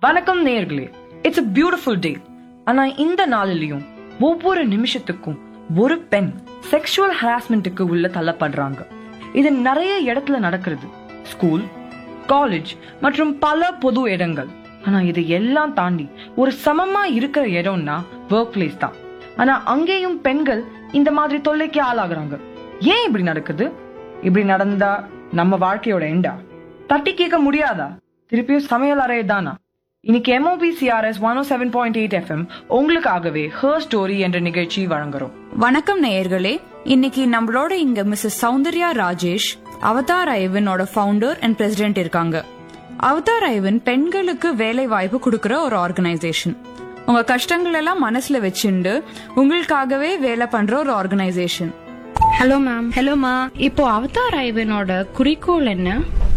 வணக்கம் நேயர்களே it's a beautiful டே ஆனா இந்த நாளிலையும் ஒவ்வொரு நிமிஷத்துக்கும் ஒரு பெண் செக்ஷுவல் ஹராஸ்மெண்ட்டுக்கு உள்ள தள்ளப்படுறாங்க இது நிறைய இடத்துல நடக்கிறது ஸ்கூல் காலேஜ் மற்றும் பல பொது இடங்கள் ஆனா இது எல்லாம் தாண்டி ஒரு சமமா இருக்கிற இடம்னா ஒர்க் பிளேஸ் தான் ஆனா அங்கேயும் பெண்கள் இந்த மாதிரி தொல்லைக்கு ஆளாகுறாங்க ஏன் இப்படி நடக்குது இப்படி நடந்தா நம்ம வாழ்க்கையோட எண்டா தட்டி கேட்க முடியாதா திருப்பியும் சமையல் அறை தானா இன்னைக்கு MOP CRS one seven point eight FM உங்களுக்காகவே ஹர் ஸ்டோரி என்ற நிகழ்ச்சி வழங்குறோம் வணக்கம் நேயர்களே இன்னைக்கு நம்மளோட இங்க மிஸ்ஸஸ் சௌந்தர்யா ராஜேஷ் அவதார் ஐவனோட ஃபவுண்டர் அண்ட் பிரசிடென்ட் இருக்காங்க அவதார் ஐவன் பெண்களுக்கு வேலை வாய்ப்பு கொடுக்கற ஒரு ஆர்கனைசேஷன் உங்க கஷ்டங்கள் எல்லாம் மனசுல வச்சுண்டு உங்களுக்காகவே வேலை பண்ற ஒரு ஆர்கனைசேஷன் ஹலோ மேம் ஹலோமா இப்போ அவதார் ஐவனோட குறிக்கோள் என்ன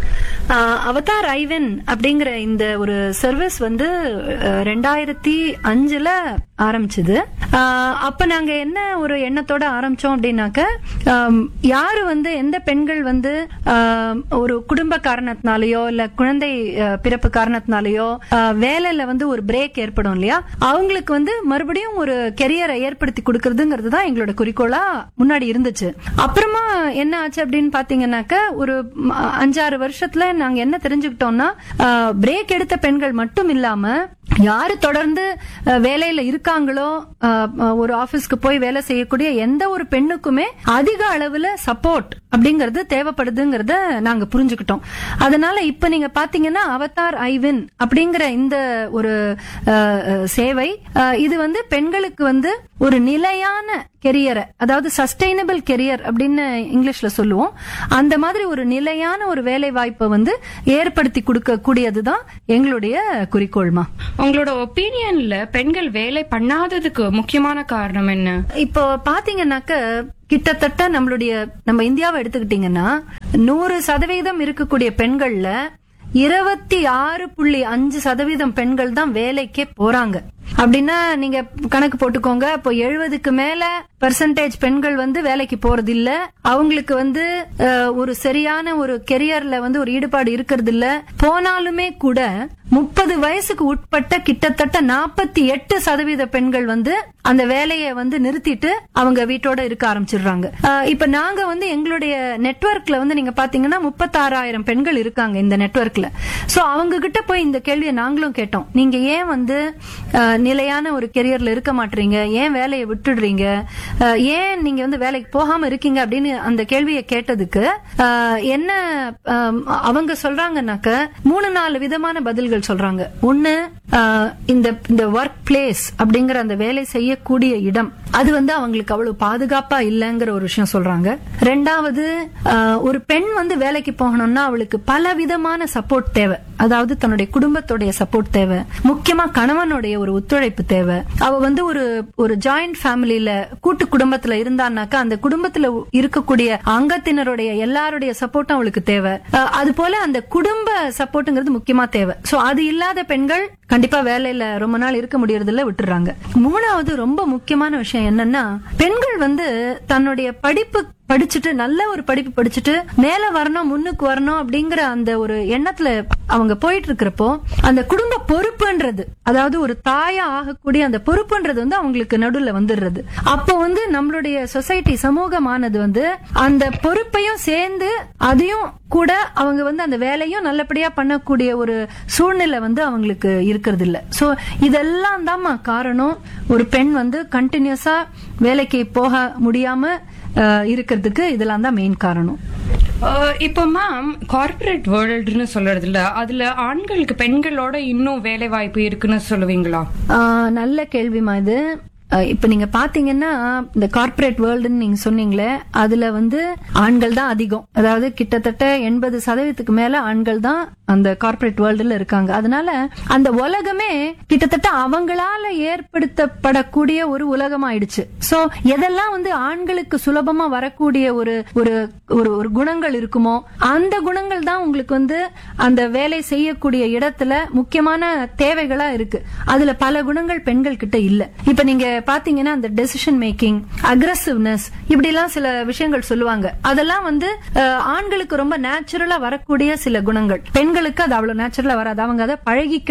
ஆஹ் அவதார் ஐவன் அப்படிங்கிற இந்த ஒரு சர்வீஸ் வந்து அஹ், ரெண்டாயிரத்தி அஞ்சுல ஆரம்பிச்சது ஆஹ், அப்ப நாங்க என்ன ஒரு எண்ணத்தோட ஆரம்பிச்சோம் அப்படின்னாக்க ஆம், யாரு வந்து எந்த பெண்கள் வந்து ஆம், ஒரு குடும்ப காரணத்தினாலயோ இல்ல குழந்தை அஹ், பிறப்பு காரணத்தினாலயோ ஆஹ், வேலையில வந்து ஒரு பிரேக் ஏற்படும் இல்லையா அவங்களுக்கு வந்து மறுபடியும் ஒரு கெரியரை ஏற்படுத்தி கொடுக்கறதுங்கிறது தான் எங்களோட குறிக்கோளா முன்னாடி இருந்துச்சு அப்புறமா என்ன ஆச்சு அப்படின்னு பாத்தீங்கன்னாக்க ஒரு ம், அஞ்சாறு வருஷத்துல நாங்க என்ன தெரிஞ்சுக்கிட்டோம்னா பிரேக் எடுத்த பெண்கள் மட்டும் இல்லாம யாரு தொடர்ந்து அஹ், வேலையில இருக்காங்களோ அஹ், அஹ், ஒரு ஆபீஸ்க்கு போய் வேலை செய்யக்கூடிய எந்த ஒரு பெண்ணுக்குமே அதிக அளவுல சப்போர்ட் அப்படிங்கறது தேவைப்படுதுங்கிறத நாங்க புரிஞ்சுக்கிட்டோம் அதனால இப்ப நீங்க பாத்தீங்கன்னா அவதார் ஐவின் அப்படிங்கிற இந்த ஒரு அஹ், அஹ், சேவை அஹ், இது வந்து பெண்களுக்கு வந்து ஒரு நிலையான கெரியரை அதாவது சஸ்டைனபிள் கெரியர் அப்படின்னு இங்கிலீஷ்ல சொல்லுவோம் அந்த மாதிரி ஒரு நிலையான ஒரு வேலை வாய்ப்பை வந்து ஏற்படுத்தி கொடுக்க கூடியதுதான் எங்களுடைய குறிக்கோள்மா உங்களோட ஒப்பீனியன்ல பெண்கள் வேலை பண்ணாததுக்கு முக்கியமான காரணம் என்ன இப்போ பாத்தீங்கன்னாக்க கிட்டத்தட்ட நம்மளுடைய நம்ம இந்தியாவை எடுத்துக்கிட்டீங்கன்னா நூறு சதவீதம் இருக்கக்கூடிய பெண்கள்ல இருபத்தி ஆறு புள்ளி அஞ்சு சதவீதம் பெண்கள் தான் வேலைக்கே போறாங்க அப்படின்னா நீங்க கணக்கு போட்டுக்கோங்க இப்போ எழுபதுக்கு மேல பெர்சன்டேஜ் பெண்கள் வந்து வேலைக்கு போறது இல்ல அவங்களுக்கு வந்து அஹ், ஒரு சரியான ஒரு கெரியர்ல வந்து ஒரு ஈடுபாடு இருக்கிறது இல்ல போனாலுமே கூட முப்பது வயசுக்கு உட்பட்ட கிட்டத்தட்ட நாற்பத்தி எட்டு சதவீத பெண்கள் வந்து அந்த வேலையை வந்து நிறுத்திட்டு அவங்க வீட்டோட இருக்க ஆரம்பிச்சிடுறாங்க அஹ், இப்ப நாங்க வந்து எங்களுடைய நெட்வொர்க்ல வந்து நீங்க பாத்தீங்கன்னா முப்பத்தாறாயிரம் பெண்கள் இருக்காங்க இந்த நெட்வொர்க்ல சோ அவங்க கிட்ட போய் இந்த கேள்வியை நாங்களும் கேட்டோம் நீங்க ஏன் வந்து அஹ், நிலையான ஒரு கெரியர்ல இருக்க மாட்டீங்க ஏன் வேலையை விட்டுடுறீங்க அஹ், ஏன் நீங்க வந்து வேலைக்கு போகாம இருக்கீங்க அப்படின்னு அந்த கேள்வியை கேட்டதுக்கு அஹ், என்ன அஹ், அவங்க சொல்றாங்கன்னாக்க மூணு நாலு விதமான பதில்கள் சொல்றாங்க ஒண்ணு அஹ், இந்த இந்த ஒர்க் பிளேஸ் அப்படிங்கிற அந்த வேலை செய்யக்கூடிய இடம் அது வந்து அவங்களுக்கு அவ்வளவு பாதுகாப்பா இல்லைங்கிற ஒரு விஷயம் சொல்றாங்க ரெண்டாவது அஹ், ஒரு பெண் வந்து வேலைக்கு போகணும்னா அவளுக்கு பல விதமான சப்போர்ட் தேவை அதாவது தன்னுடைய குடும்பத்துடைய சப்போர்ட் தேவை முக்கியமா கணவனுடைய ஒரு ஒத்துழைப்பு தேவை அவ வந்து ஒரு ஒரு ஜாயிண்ட் ஃபேமிலியில கூட்டு குடும்பத்துல இருந்தான்னாக்கா அந்த குடும்பத்துல இருக்கக்கூடிய அங்கத்தினருடைய எல்லாருடைய சப்போர்ட்டும் அவளுக்கு தேவை அஹ், அது போல அந்த குடும்ப சப்போர்ட்ங்கிறது முக்கியமா தேவை சோ அது இல்லாத பெண்கள் கண்டிப்பா வேலையில ரொம்ப நாள் இருக்க முடியறதில்ல விட்டுறாங்க மூணாவது ரொம்ப முக்கியமான விஷயம் என்னன்னா பெண்கள் வந்து தன்னுடைய படிப்பு படிச்சுட்டு நல்ல ஒரு படிப்பு படிச்சுட்டு மேல வரணும் முன்னுக்கு வரணும் அப்படிங்கிற அந்த ஒரு எண்ணத்துல அவங்க போயிட்டு இருக்கிறப்போ அந்த குடும்ப பொறுப்புன்றது அதாவது ஒரு தாயா ஆகக்கூடிய அந்த பொறுப்புன்றது வந்து அவங்களுக்கு நடுவுல வந்துடுறது அப்போ வந்து நம்மளுடைய சொசைட்டி சமூகமானது வந்து அந்த பொறுப்பையும் சேர்ந்து அதையும் கூட அவங்க வந்து அந்த வேலையும் நல்லபடியா பண்ணக்கூடிய ஒரு சூழ்நிலை வந்து அவங்களுக்கு இருக்கிறது இல்ல சோ இதெல்லாம் தான்மா காரணம் ஒரு பெண் வந்து கண்டினியூஸா வேலைக்கு போக முடியாம அஹ், இருக்கிறதுக்கு இதெல்லாம் தான் மெயின் காரணம் அஹ், இப்போ மேம் கார்ப்பரேட் வேர்ல்டுன்னு சொல்றதுல அதுல ஆண்களுக்கு பெண்களோட இன்னும் வேலை வாய்ப்பு இருக்குன்னு சொல்லுவீங்களா ஆஹ் நல்ல கேள்விமா இது ஆஹ் இப்ப நீங்க பாத்தீங்கன்னா இந்த கார்ப்பரேட் வேர்ல்டுன்னு நீங்க சொன்னீங்களே அதுல வந்து ஆண்கள் தான் அதிகம் அதாவது கிட்டத்தட்ட எண்பது சதவீதத்துக்கு மேல ஆண்கள் தான் அந்த கார்ப்பரேட் வேர்ல்டுல இருக்காங்க அதனால அந்த உலகமே கிட்டத்தட்ட அவங்களால ஏற்படுத்தப்படக்கூடிய ஒரு உலகம் ஆயிடுச்சு சோ எதெல்லாம் வந்து ஆண்களுக்கு சுலபமா வரக்கூடிய ஒரு ஒரு ஒரு ஒரு குணங்கள் இருக்குமோ அந்த குணங்கள் தான் உங்களுக்கு வந்து அந்த வேலை செய்யக்கூடிய இடத்துல முக்கியமான தேவைகளா இருக்கு அதுல பல குணங்கள் பெண்கள் கிட்ட இல்ல இப்ப நீங்க பாத்தீங்கன்னா அந்த டெசிஷன் மேக்கிங் அக்ரசிவ்னஸ் இப்படி எல்லாம் சில விஷயங்கள் சொல்லுவாங்க அதெல்லாம் வந்து அஹ், ஆண்களுக்கு ரொம்ப நேச்சுரலா வரக்கூடிய சில குணங்கள் பெண்களுக்கு அது அவ்வளவு நேச்சுரலா வராது அவங்க அதை பழகிக்கணும்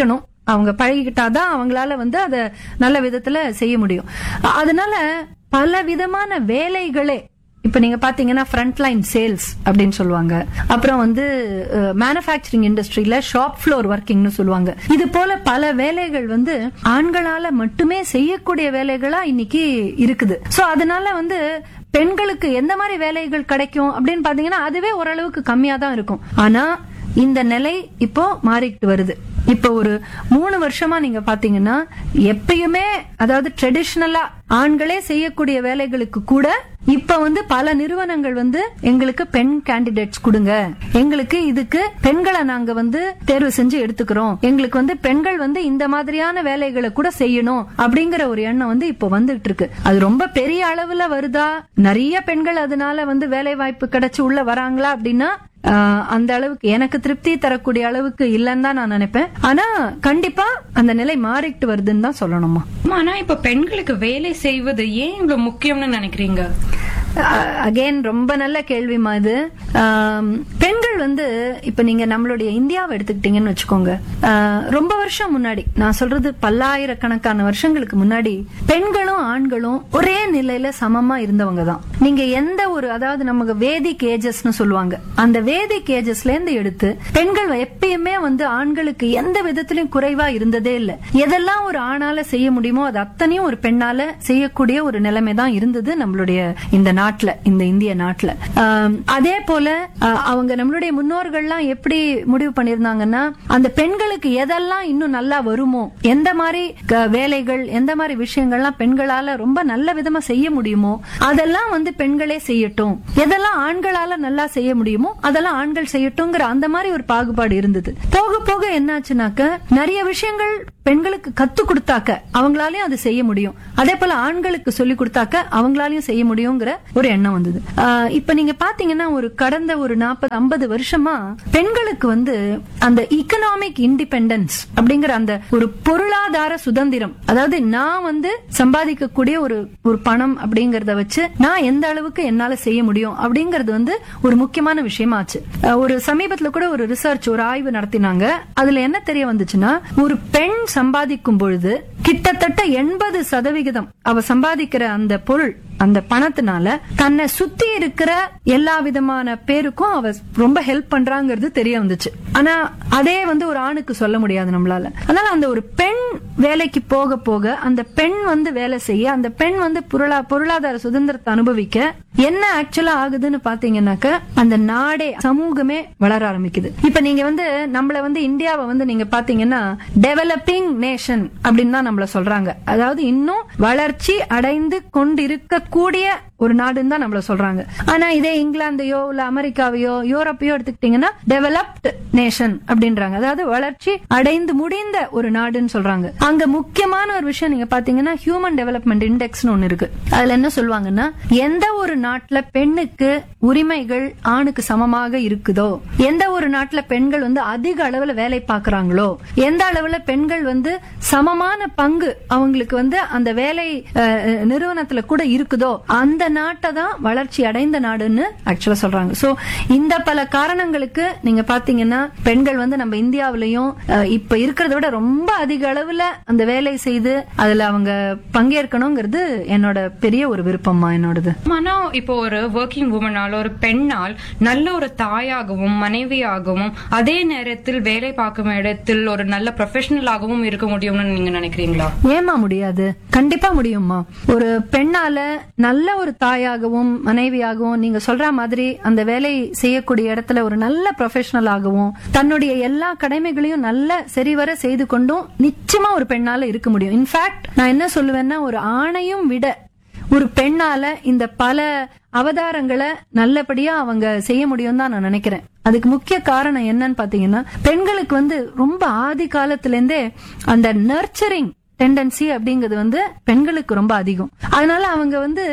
அவங்க பழகிக்கிட்டாதான் அவங்களால வந்து அதை நல்ல விதத்துல செய்ய முடியும் அ- அதனால பல விதமான வேலைகளே இப்ப நீங்க பாத்தீங்கன்னா ஃப்ரண்ட்லைன் சேல்ஸ் அப்படின்னு சொல்லுவாங்க அப்புறம் வந்து மேனுஃபேக்சரிங் இண்டஸ்ட்ரியில ஷாப் ஃப்ளோர் ஒர்க்கிங்னு சொல்லுவாங்க இது போல பல வேலைகள் வந்து ஆண்களால மட்டுமே செய்யக்கூடிய வேலைகளா இன்னைக்கு இருக்குது சோ அதனால வந்து பெண்களுக்கு எந்த மாதிரி வேலைகள் கிடைக்கும் அப்படின்னு பாத்தீங்கன்னா அதுவே ஓரளவுக்கு கம்மியா தான் இருக்கும் ஆனா இந்த நிலை இப்போ மாறிக்கிட்டு வருது இப்போ ஒரு மூணு வருஷமா நீங்க பாத்தீங்கன்னா எப்பயுமே அதாவது ட்ரெடிஷ்னலா ஆண்களே செய்யக்கூடிய வேலைகளுக்கு கூட இப்ப வந்து பல நிறுவனங்கள் வந்து எங்களுக்கு பெண் கேண்டிடேட்ஸ் கொடுங்க எங்களுக்கு இதுக்கு பெண்களை நாங்க வந்து தேர்வு செஞ்சு எடுத்துக்கிறோம் எங்களுக்கு வந்து பெண்கள் வந்து இந்த மாதிரியான வேலைகளை கூட செய்யணும் அப்படிங்கிற ஒரு எண்ணம் வந்து இப்போ வந்துட்டு இருக்கு அது ரொம்ப பெரிய அளவுல வருதா நிறைய பெண்கள் அதனால வந்து வேலை வாய்ப்பு கிடைச்சு உள்ள வராங்களா அப்படின்னா ஆஹ், அந்த அளவுக்கு எனக்கு திருப்தி தரக்கூடிய அளவுக்கு இல்லைன்னு தான் நான் நினைப்பேன் ஆனா கண்டிப்பா அந்த நிலை மாறிட்டு வருதுன்னு தான் சொல்லணுமா ஆனா இப்ப பெண்களுக்கு வேலை செய்வது ஏன் இவ்வளவு முக்கியம்னு நினைக்கிறீங்க அகைன் ரொம்ப நல்ல கேள்விமா இது ஆம், பெண்கள் வந்து இப்ப நீங்க நம்மளுடைய இந்தியாவை எடுத்துக்கிட்டீங்கன்னு வச்சுக்கோங்க ஆஹ், ரொம்ப வருஷம் முன்னாடி நான் சொல்றது பல்லாயிரக்கணக்கான வருஷங்களுக்கு முன்னாடி பெண்களும் ஆண்களும் ஒரே நிலையில சமமா இருந்தவங்க தான் நீங்க எந்த ஒரு அதாவது நமக்கு வேதிக் ஏஜஸ்னு சொல்லுவாங்க அந்த வேதிக் ஏஜஸ்ல இருந்து எடுத்து பெண்கள் எப்பயுமே வந்து ஆண்களுக்கு எந்த விதத்திலும் குறைவா இருந்ததே இல்ல எதெல்லாம் ஒரு ஆணால செய்ய முடியுமோ அது அத்தனையும் ஒரு பெண்ணால செய்யக்கூடிய ஒரு நிலைமை தான் இருந்தது நம்மளுடைய இந்த நாட்டுல இந்த இந்திய நாட்டுல ஆம், அதே போல ஆஹ், அவங்க நம்மளுடைய முன்னோர்கள்லாம் எப்படி முடிவு பண்ணிருந்தாங்கன்னா அந்த பெண்களுக்கு எதெல்லாம் இன்னும் நல்லா வருமோ எந்த மாதிரி க- வேலைகள் எந்த மாதிரி விஷயங்கள்லாம் பெண்களால ரொம்ப நல்ல விதமா செய்ய முடியுமோ அதெல்லாம் வந்து பெண்களே செய்யட்டும் எதெல்லாம் ஆண்களால நல்லா செய்ய முடியுமோ அதெல்லாம் ஆண்கள் செய்யட்டும்ங்கிற அந்த மாதிரி ஒரு பாகுபாடு இருந்தது போக போக என்னாச்சுனாக்க நிறைய விஷயங்கள் பெண்களுக்கு கத்து கொடுத்தாக்க அவங்களாலயும் அது செய்ய முடியும் அதே போல ஆண்களுக்கு சொல்லி கொடுத்தாக்க அவங்களாலயும் செய்ய முடியுங்கிற ஒரு எண்ணம் வந்தது ஆஹ் இப்ப நீங்க பாத்தீங்கன்னா ஒரு கடந்த ஒரு நாற்பது ஐம்பது வருஷமா பெண்களுக்கு வந்து அந்த இக்கனாமிக் இண்டிபெண்டன்ஸ் அப்படிங்கிற அந்த ஒரு பொருளாதார சுதந்திரம் அதாவது நான் வந்து சம்பாதிக்கக்கூடிய ஒரு ஒரு பணம் அப்படிங்கறத வச்சு நான் எந்த அளவுக்கு என்னால செய்ய முடியும் அப்படிங்கறது வந்து ஒரு முக்கியமான விஷயமாச்சு அஹ் ஒரு சமீபத்துல கூட ஒரு ரிசர்ச் ஒரு ஆய்வு நடத்தினாங்க அதுல என்ன தெரிய வந்துச்சுன்னா ஒரு பெண் சம்பாதிக்கும் பொழுது கிட்டத்தட்ட எண்பது சதவிகிதம் அவ சம்பாதிக்கிற அந்த பொருள் அந்த பணத்தினால தன்னை சுத்தி இருக்கிற எல்லா விதமான பேருக்கும் அவ ரொம்ப ஹெல்ப் பண்றாங்கிறது தெரிய வந்துச்சு ஆனா அதே வந்து ஒரு ஆணுக்கு சொல்ல முடியாது நம்மளால அதனால அந்த ஒரு பெண் வேலைக்கு போக போக அந்த பெண் வந்து வேலை செய்ய அந்த பெண் வந்து பொருளா பொருளாதார சுதந்திரத்தை அனுபவிக்க என்ன ஆக்சுவலா ஆகுதுன்னு பாத்தீங்கன்னாக்க அந்த நாடே சமூகமே வளர ஆரம்பிக்குது இப்ப நீங்க வந்து நம்மள வந்து இந்தியாவை வந்து நீங்க பாத்தீங்கன்னா டெவலப்பிங் நேஷன் அப்படின்னு தான் நம்மள சொல்றாங்க அதாவது இன்னும் வளர்ச்சி அடைந்து கொண்டிருக்கக்கூடிய ஒரு நாடுன்னு தான் நம்மள சொல்றாங்க ஆனா இதே இங்கிலாந்தையோ இல்ல அமெரிக்காவையோ யூரோப்பையோ எடுத்துக்கிட்டீங்கன்னா டெவலப்டு நேஷன் அப்படின்றாங்க அதாவது வளர்ச்சி அடைந்து முடிந்த ஒரு நாடுன்னு சொல்றாங்க அங்க முக்கியமான ஒரு விஷயம் நீங்க பாத்தீங்கன்னா ஹியூமன் டெவலப்மெண்ட் இண்டெக்ஸ்னு ஒன்னு இருக்கு அதுல என்ன சொல்லுவாங்கன்னா எந்த ஒரு நாட்டுல பெண்ணுக்கு உரிமைகள் ஆணுக்கு சமமாக இருக்குதோ எந்த ஒரு நாட்டுல பெண்கள் வந்து அதிக அளவுல வேலை பார்க்கறாங்களோ எந்த அளவுல பெண்கள் வந்து சமமான பங்கு அவங்களுக்கு வந்து அந்த வேலை அஹ், அஹ், நிறுவனத்துல கூட இருக்குதோ அந்த நாட்டை தான் வளர்ச்சி அடைந்த நாடுன்னு ஆக்சுவலா சொல்றாங்க சோ இந்த பல காரணங்களுக்கு நீங்க பாத்தீங்கன்னா பெண்கள் வந்து நம்ம இந்தியாவிலையும் அஹ், இப்ப இருக்கிறத விட ரொம்ப அதிக அளவுல அந்த வேலை செய்து அதுல அவங்க பங்கேற்கணுங்கிறது என்னோட பெரிய ஒரு விருப்பம்மா என்னோடது ஆனா இப்போ ஒரு ஒர்க்கிங் உமனால் ஒரு பெண்ணால் நல்ல ஒரு தாயாகவும் மனைவியாகவும் அதே நேரத்தில் வேலை பார்க்கும் இடத்தில் ஒரு நல்ல ப்ரொஃபஷனலாகவும் இருக்க முடியும்னு நீங்க நினைக்கிறீங்களா ஏமா முடியாது கண்டிப்பா முடியும்மா ஒரு பெண்ணால நல்ல ஒரு தாயாகவும் மனைவியாகவும் நீங்க சொல்ற மாதிரி அந்த வேலை செய்யக்கூடிய இடத்துல ஒரு நல்ல ப்ரொஃபஷனலாகவும் தன்னுடைய எல்லா கடமைகளையும் நல்ல சரிவர செய்து கொண்டும் நிச்சயமா ஒரு பெண்ணால இருக்க முடியும் இன்ஃபேக்ட் நான் என்ன சொல்லுவேன்னா ஒரு ஆணையும் விட ஒரு பெண்ணால இந்த பல அவதாரங்களை நல்லபடியா அவங்க செய்ய முடியும் தான் நான் நினைக்கிறேன் அதுக்கு முக்கிய காரணம் என்னன்னு பாத்தீங்கன்னா பெண்களுக்கு வந்து ரொம்ப ஆதி காலத்துல இருந்தே அந்த நர்ச்சரிங் டெண்டன்சி அப்படிங்கிறது வந்து பெண்களுக்கு ரொம்ப அதிகம் அதனால அவங்க வந்து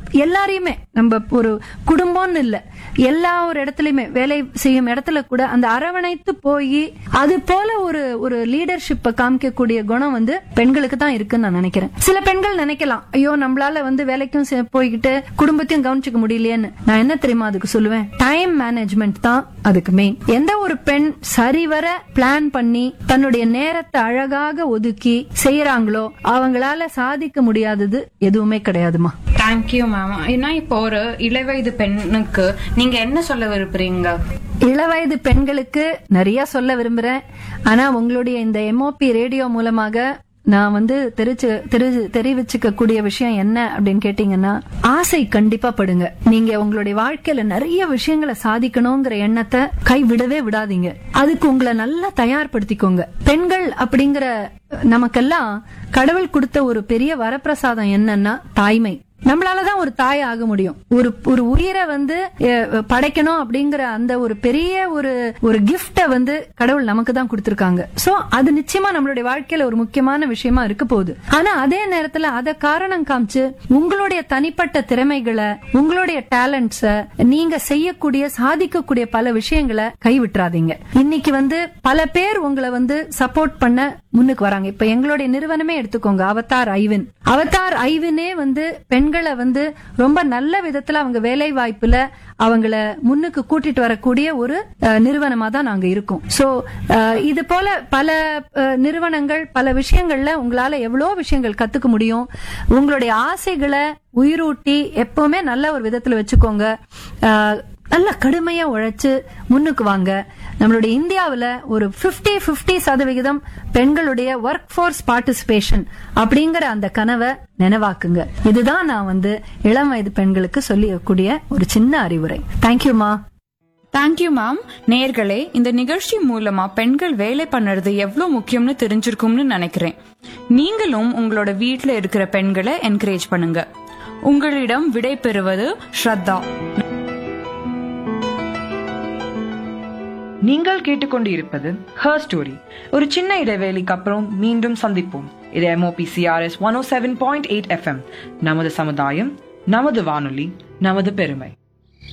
எல்லாரையுமே நம்ம ஒரு குடும்பம்னு இல்ல எல்லா ஒரு இடத்துலயுமே வேலை செய்யும் இடத்துல கூட அந்த அரவணைத்து போய் அது போல ஒரு ஒரு லீடர்ஷிப்பை காமிக்கக்கூடிய குணம் வந்து பெண்களுக்கு தான் இருக்குன்னு நான் நினைக்கிறேன் சில பெண்கள் நினைக்கலாம் ஐயோ நம்மளால வந்து வேலைக்கும் செ- போய்கிட்டு குடும்பத்தையும் கவனிச்சுக்க முடியலையேன்னு நான் என்ன தெரியுமா அதுக்கு சொல்லுவேன் டைம் மேனேஜ்மெண்ட் தான் அதுக்கு மெயின் எந்த ஒரு பெண் சரிவர பிளான் பண்ணி தன்னுடைய நேரத்தை அழகாக ஒதுக்கி செய்யறாங்களோ அவங்களால சாதிக்க முடியாதது எதுவுமே கிடையாதுமா தேங்க்யூ மேம் ஏன்னா இப்போ ஒரு இளவயது பெண்ணுக்கு நீங்க என்ன சொல்ல விரும்புறீங்க இளவயது பெண்களுக்கு நிறைய சொல்ல விரும்புறேன் ஆனா உங்களுடைய இந்த எம்ஓபி ரேடியோ மூலமாக நான் வந்து தெரிச்சு தெரி- தெரிவிச்சுக்க கூடிய விஷயம் என்ன அப்படின்னு கேட்டீங்கன்னா ஆசை கண்டிப்பா படுங்க நீங்க உங்களுடைய வாழ்க்கையில நிறைய விஷயங்களை சாதிக்கணுங்கிற எண்ணத்தை கைவிடவே விடாதீங்க அதுக்கு உங்களை நல்லா தயார்படுத்திக்கோங்க பெண்கள் அப்படிங்கிற நமக்கெல்லாம் கடவுள் கொடுத்த ஒரு பெரிய வரப்பிரசாதம் என்னன்னா தாய்மை நம்மளாலதான் ஒரு தாய் ஆக முடியும் ஒரு ஒரு உயிரை வந்து அஹ், படைக்கணும் அப்படிங்கிற அந்த ஒரு பெரிய ஒரு ஒரு கிஃப்ட வந்து கடவுள் நமக்கு தான் கொடுத்திருக்காங்க சோ அது நிச்சயமா நம்மளுடைய வாழ்க்கையில ஒரு முக்கியமான விஷயமா இருக்க போகுது ஆனா அதே நேரத்துல அத காரணம் காமிச்சு உங்களுடைய தனிப்பட்ட திறமைகளை உங்களுடைய டேலண்ட்ஸ நீங்க செய்யக்கூடிய சாதிக்கக்கூடிய பல விஷயங்களை கைவிட்டுறாதீங்க இன்னைக்கு வந்து பல பேர் உங்களை வந்து சப்போர்ட் பண்ண முன்னுக்கு வராங்க இப்ப எங்களுடைய நிறுவனமே எடுத்துக்கோங்க அவதார் ஐவின் அவதார் ஐவினே வந்து பெண்களை வந்து ரொம்ப நல்ல விதத்துல அவங்க வேலை வாய்ப்புல அவங்கள முன்னுக்கு கூட்டிட்டு வரக்கூடிய ஒரு அஹ், நிறுவனமா தான் நாங்க இருக்கோம் சோ இது போல பல அஹ், நிறுவனங்கள் பல விஷயங்கள்ல உங்களால எவ்வளவு விஷயங்கள் கத்துக்க முடியும் உங்களுடைய ஆசைகளை உயிரூட்டி எப்பவுமே நல்ல ஒரு விதத்துல வச்சுக்கோங்க அஹ், நல்லா கடுமையா உழைச்சு முன்னுக்கு வாங்க நம்மளுடைய இந்தியாவுல ஒரு 50 50 சதவிகிதம் பெண்களுடைய ஒர்க் ஃபோர்ஸ் பார்ட்டிசிபேஷன் அப்படிங்கிற அந்த கனவை நினைவாக்குங்க இதுதான் நான் வந்து இளம் வயது பெண்களுக்கு சொல்லியக்கூடிய ஒரு சின்ன அறிவுரை தேங்க்யூமா தேங்க்யூ மேம் நேர்களே இந்த நிகழ்ச்சி மூலமா பெண்கள் வேலை பண்ணுறது எவ்வளவு முக்கியம்னு தெரிஞ்சிருக்கும்னு நினைக்கிறேன் நீங்களும் உங்களோட வீட்ல இருக்கிற பெண்களை என்கரேஜ் பண்ணுங்க உங்களிடம் விடை பெறுவது ஸ்ரத்தா நீங்கள் கேட்டுக்கொண்டு இருப்பது ஹர் ஸ்டோரி ஒரு சின்ன இடைவேளைக்கு அப்புறம் மீண்டும் சந்திப்போம் இது MOP CRS one O seven point eight FM நமது சமுதாயம் நமது வானொலி நமது பெருமை